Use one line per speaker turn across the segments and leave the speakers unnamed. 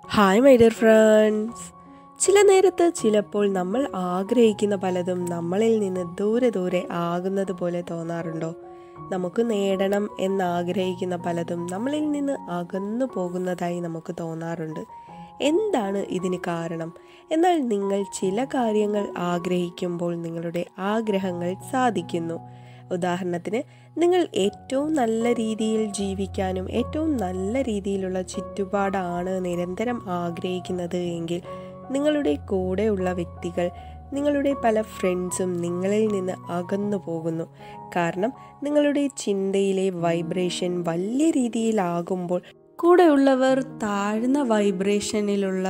hi my dear friends ചില നേരത്ത് ചിലപ്പോൾ നമ്മൾ ആഗ്രഹിക്കുന്ന പലതും നമ്മളിൽ നിന്ന് ദൂരെ ദൂരെ ആകുന്നത് പോലെ തോന്നാറുണ്ടോ നമുക്ക് നേടണം എന്നാഗ്രഹിക്കുന്ന പലതും നമ്മളിൽ നിന്ന് അകന്നു പോകുന്നതായി നമുക്ക് തോന്നാറുണ്ട് എന്താണ് ഇതിന് കാരണം എന്നാൽ നിങ്ങൾ ചില കാര്യങ്ങൾ ആഗ്രഹിക്കുമ്പോൾ നിങ്ങളുടെ ആഗ്രഹങ്ങൾ സാധിക്കുന്നു ഉദാഹരണത്തിന് നിങ്ങൾ ഏറ്റവും നല്ല രീതിയിൽ ജീവിക്കാനും ഏറ്റവും നല്ല രീതിയിലുള്ള ചുറ്റുപാടാണ് നിരന്തരം ആഗ്രഹിക്കുന്നത് എങ്കിൽ നിങ്ങളുടെ കൂടെയുള്ള വ്യക്തികൾ നിങ്ങളുടെ പല ഫ്രണ്ട്സും നിങ്ങളിൽ നിന്ന് അകന്നു പോകുന്നു കാരണം നിങ്ങളുടെ ചിന്തയിലെ വൈബ്രേഷൻ വലിയ രീതിയിലാകുമ്പോൾ കൂടെയുള്ളവർ താഴ്ന്ന വൈബ്രേഷനിലുള്ള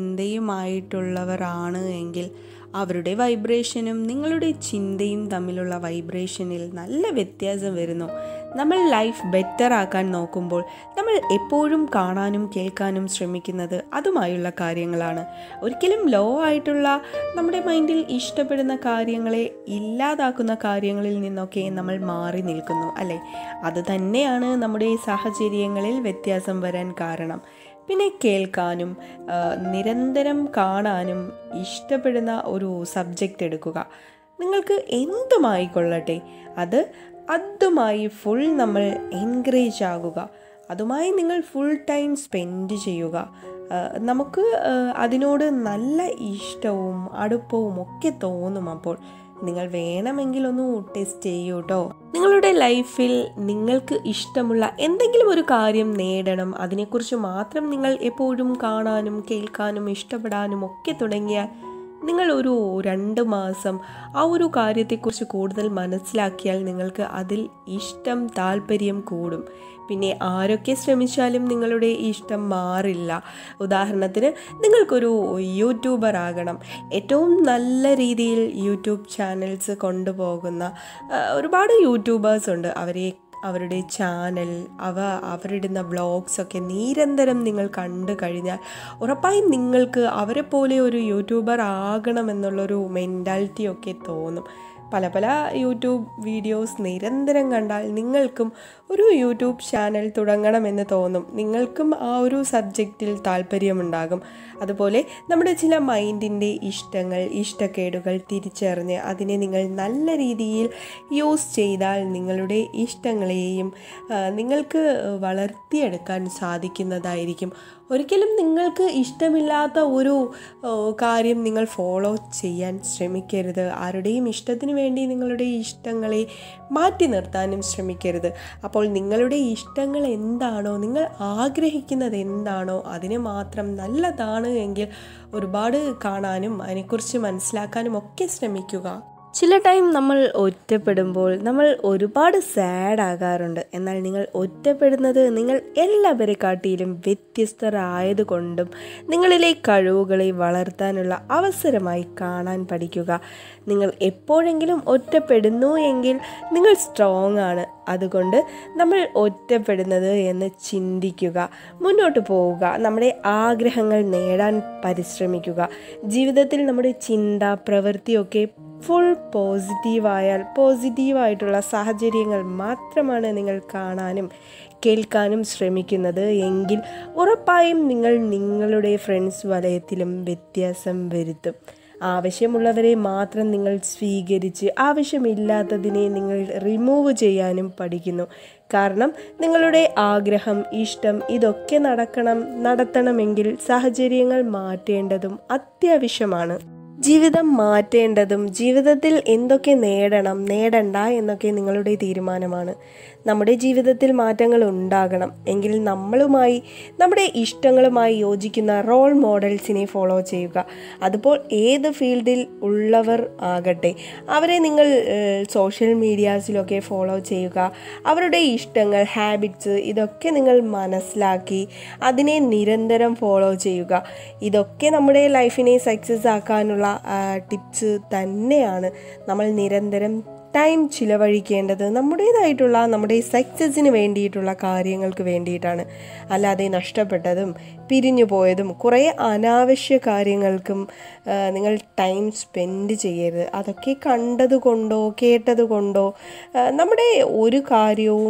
ചിന്തയുമായിട്ടുള്ളവരാണ് എങ്കിൽ അവരുടെ വൈബ്രേഷനും നിങ്ങളുടെ ചിന്തയും തമ്മിലുള്ള വൈബ്രേഷനിൽ നല്ല വ്യത്യാസം വരുന്നു നമ്മൾ ലൈഫ് ബെറ്റർ ആക്കാൻ നോക്കുമ്പോൾ നമ്മൾ എപ്പോഴും കാണാനും കേൾക്കാനും ശ്രമിക്കുന്നത് അതുമായുള്ള കാര്യങ്ങളാണ് ഒരിക്കലും ലോ ആയിട്ടുള്ള നമ്മുടെ മൈൻഡിൽ ഇഷ്ടപ്പെടുന്ന കാര്യങ്ങളെ ഇല്ലാതാക്കുന്ന കാര്യങ്ങളിൽ നിന്നൊക്കെ നമ്മൾ മാറി നിൽക്കുന്നു അല്ലേ അത് തന്നെയാണ് നമ്മുടെ സാഹചര്യങ്ങളിൽ വ്യത്യാസം വരാൻ കാരണം പിന്നെ കേൾക്കാനും ആ, നിരന്തരം കാണാനും ഇഷ്ടപ്പെടുന്ന ഒരു സബ്ജക്റ്റ് എടുക്കുക നിങ്ങൾക്ക് എന്തുമായിക്കൊള്ളട്ടെ അത് അതുമായി ഫുൾ നമ്മൾ എൻകറേജ് ആകുക അതുമായി നിങ്ങൾ ഫുൾ ടൈം സ്പെൻഡ് ചെയ്യുക ആ, നമുക്ക് ആ, അതിനോട് നല്ല ഇഷ്ടവും അടുപ്പവും ഒക്കെ തോന്നും അപ്പോൾ നിങ്ങൾ വേണമെങ്കിൽ ഒന്ന് ടെസ്റ്റ് ചെയ്യൂ കേട്ടോ നിങ്ങളുടെ ലൈഫിൽ നിങ്ങൾക്ക് ഇഷ്ടമുള്ള എന്തെങ്കിലും ഒരു കാര്യം നേടണം അതിനെക്കുറിച്ച് മാത്രം നിങ്ങൾ എപ്പോഴും കാണാനും കേൾക്കാനും ഇഷ്ടപ്പെടാനും ഒക്കെ തുടങ്ങിയാൽ നിങ്ങൾ ഒരു രണ്ട് മാസം ആ ഒരു കാര്യത്തെക്കുറിച്ച് കൂടുതൽ മനസ്സിലാക്കിയാൽ നിങ്ങൾക്ക് അതിൽ ഇഷ്ടം താല്പര്യം കൂടും പിന്നെ ആരൊക്കെ ശ്രമിച്ചാലും നിങ്ങളുടെ ഇഷ്ടം മാറില്ല ഉദാഹരണത്തിന് നിങ്ങൾക്കൊരു യൂട്യൂബർ ആകണം ഏറ്റവും നല്ല രീതിയിൽ യൂട്യൂബ് ചാനൽസ് കൊണ്ടുപോകുന്ന ആ, ഒരുപാട് യൂട്യൂബേഴ്സ് ഉണ്ട് അവരെ അവരുടെ ചാനൽ അവ അവരിടുന്ന വ്ളോഗ്സ് ഒക്കെ നിരന്തരം നിങ്ങൾ കണ്ടു കഴിഞ്ഞാൽ ഉറപ്പായും നിങ്ങൾക്ക് അവരെ പോലെ ഒരു യൂട്യൂബർ ആകണമെന്നുള്ളൊരു മെൻറ്റാലിറ്റി ഒക്കെ തോന്നും പല പല യൂട്യൂബ് വീഡിയോസ് നിരന്തരം കണ്ടാൽ നിങ്ങൾക്കും ഒരു യൂട്യൂബ് ചാനൽ തുടങ്ങണമെന്ന് തോന്നും നിങ്ങൾക്കും ആ ഒരു സബ്ജക്റ്റിൽ താല്പര്യമുണ്ടാകും അതുപോലെ നമ്മുടെ ചില മൈൻഡിൻ്റെ ഇഷ്ടങ്ങൾ ഇഷ്ടക്കേടുകൾ തിരിച്ചറിഞ്ഞ് അതിനെ നിങ്ങൾ നല്ല രീതിയിൽ യൂസ് ചെയ്താൽ നിങ്ങളുടെ ഇഷ്ടങ്ങളെയും ആ, നിങ്ങൾക്ക് വളർത്തിയെടുക്കാൻ സാധിക്കുന്നതായിരിക്കും ഒരിക്കലും നിങ്ങൾക്ക് ഇഷ്ടമില്ലാത്ത ഒരു ഓ, കാര്യം നിങ്ങൾ ഫോളോ ചെയ്യാൻ ശ്രമിക്കരുത് ആരുടെയും ഇഷ്ടത്തിന് വേണ്ടി നിങ്ങളുടെ ഇഷ്ടങ്ങളെ മാറ്റി നിർത്താനും ശ്രമിക്കരുത് അപ്പോൾ നിങ്ങളുടെ ഇഷ്ടങ്ങൾ എന്താണോ നിങ്ങൾ ആഗ്രഹിക്കുന്നത് എന്താണോ അതിനെ മാത്രം നല്ലതാണ് എങ്കിൽ ഒരുപാട് കാണാനും അതിനെക്കുറിച്ച് മനസ്സിലാക്കാനും ഒക്കെ ശ്രമിക്കുക ചില ടൈം നമ്മൾ ഒറ്റപ്പെടുമ്പോൾ നമ്മൾ ഒരുപാട് സാഡ് ആകാറുണ്ട് എന്നാൽ നിങ്ങൾ ഒറ്റപ്പെടുന്നത് നിങ്ങൾ എല്ലാവരെക്കാട്ടിലും വ്യത്യസ്തരായതുകൊണ്ടും നിങ്ങളിലെ കഴിവുകളെ വളർത്താനുള്ള അവസരമായി കാണാൻ പഠിക്കുക നിങ്ങൾ എപ്പോഴെങ്കിലും ഒറ്റപ്പെടുന്നു എങ്കിൽ നിങ്ങൾ സ്ട്രോങ് ആണ് അതുകൊണ്ട് നമ്മൾ ഒറ്റപ്പെടുന്നത് എന്ന് ചിന്തിക്കുക മുന്നോട്ട് പോവുക നമ്മുടെ ആഗ്രഹങ്ങൾ നേടാൻ പരിശ്രമിക്കുക ജീവിതത്തിൽ നമ്മുടെ ചിന്ത പ്രവൃത്തിയൊക്കെ ഫുൾ പോസിറ്റീവായാൽ പോസിറ്റീവായിട്ടുള്ള സാഹചര്യങ്ങൾ മാത്രമാണ് നിങ്ങൾ കാണാനും കേൾക്കാനും ശ്രമിക്കുന്നത് എങ്കിൽ ഉറപ്പായും നിങ്ങൾ നിങ്ങളുടെ ഫ്രണ്ട്സ് വലയത്തിലും വ്യത്യാസം വരുത്തും ആവശ്യമുള്ളവരെ മാത്രം നിങ്ങൾ സ്വീകരിച്ച് ആവശ്യമില്ലാത്തതിനെ നിങ്ങൾ റിമൂവ് ചെയ്യാനും പഠിക്കുന്നു കാരണം നിങ്ങളുടെ ആഗ്രഹം ഇഷ്ടം ഇതൊക്കെ നടക്കണം നടത്തണമെങ്കിൽ സാഹചര്യങ്ങൾ മാറ്റേണ്ടതും അത്യാവശ്യമാണ് ജീവിതം മാറ്റേണ്ടതും ജീവിതത്തിൽ എന്തൊക്കെ നേടണം നേടണ്ട എന്നൊക്കെ നിങ്ങളുടെ തീരുമാനമാണ് നമ്മുടെ ജീവിതത്തിൽ മാറ്റങ്ങൾ ഉണ്ടാകണം എങ്കിൽ നമ്മളുമായി നമ്മുടെ ഇഷ്ടങ്ങളുമായി യോജിക്കുന്ന റോൾ മോഡൽസിനെ ഫോളോ ചെയ്യുക അതുപോലെ ഏത് ഫീൽഡിൽ ഉള്ളവർ ആകട്ടെ അവരെ നിങ്ങൾ സോഷ്യൽ മീഡിയാസിലൊക്കെ ഫോളോ ചെയ്യുക അവരുടെ ഇഷ്ടങ്ങൾ ഹാബിറ്റ്സ് ഇതൊക്കെ നിങ്ങൾ മനസ്സിലാക്കി അതിനെ നിരന്തരം ഫോളോ ചെയ്യുക ഇതൊക്കെ നമ്മുടെ ലൈഫിനെ സക്സസ് ആക്കാനുള്ള ടിപ്സ് തന്നെയാണ് നമ്മൾ നിരന്തരം ടൈം ചിലവഴിക്കേണ്ടത് നമ്മുടേതായിട്ടുള്ള നമ്മുടെ സക്സസ്സിന് വേണ്ടിയിട്ടുള്ള കാര്യങ്ങൾക്ക് വേണ്ടിയിട്ടാണ് അല്ലാതെ നഷ്ടപ്പെട്ടതും പിരിഞ്ഞു പോയതും കുറേ അനാവശ്യ കാര്യങ്ങൾക്കും ആ, നിങ്ങൾ ടൈം സ്പെൻഡ് ചെയ്യരുത് അതൊക്കെ കണ്ടതുകൊണ്ടോ കേട്ടതുകൊണ്ടോ ആ, നമ്മുടെ ഒരു കാര്യവും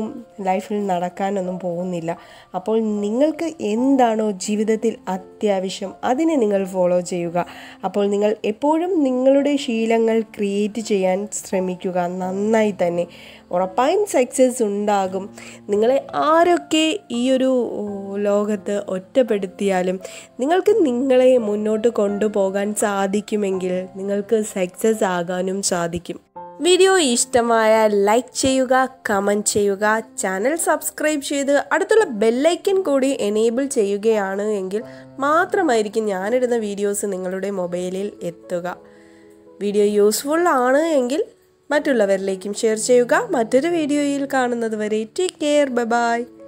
ലൈഫിൽ നടക്കാനൊന്നും പോകുന്നില്ല അപ്പോൾ നിങ്ങൾക്ക് എന്താണോ ജീവിതത്തിൽ അത്യാവശ്യം അതിനെ നിങ്ങൾ ഫോളോ ചെയ്യുക അപ്പോൾ നിങ്ങൾ എപ്പോഴും നിങ്ങളുടെ ശീലങ്ങൾ ക്രിയേറ്റ് ചെയ്യാൻ ശ്രമിക്കുക നന്നായി തന്നെ ഉറപ്പായും സക്സസ് ഉണ്ടാകും നിങ്ങളെ ആരൊക്കെ ഈ ഒരു ലോകത്ത് ഒറ്റപ്പെടുത്തിയാലും നിങ്ങൾക്ക് നിങ്ങളെ മുന്നോട്ട് കൊണ്ടുപോകാൻ സാധിക്കുമെങ്കിൽ നിങ്ങൾക്ക് സക്സസ് ആകാനും സാധിക്കും വീഡിയോ ഇഷ്ടമായാൽ ലൈക്ക് ചെയ്യുക കമൻറ്റ് ചെയ്യുക ചാനൽ സബ്സ്ക്രൈബ് ചെയ്ത് അടുത്തുള്ള ബെല്ലൈക്കൻ കൂടി എനേബിൾ ചെയ്യുകയാണ് എങ്കിൽ മാത്രമായിരിക്കും ഞാനിടുന്ന വീഡിയോസ് നിങ്ങളുടെ മൊബൈലിൽ എത്തുക വീഡിയോ യൂസ്ഫുൾ ആണ് എങ്കിൽ മറ്റുള്ളവരിലേക്കും ഷെയർ ചെയ്യുക മറ്റൊരു വീഡിയോയിൽ കാണുന്നത് വരെ ടേക്ക് കെയർ ബൈ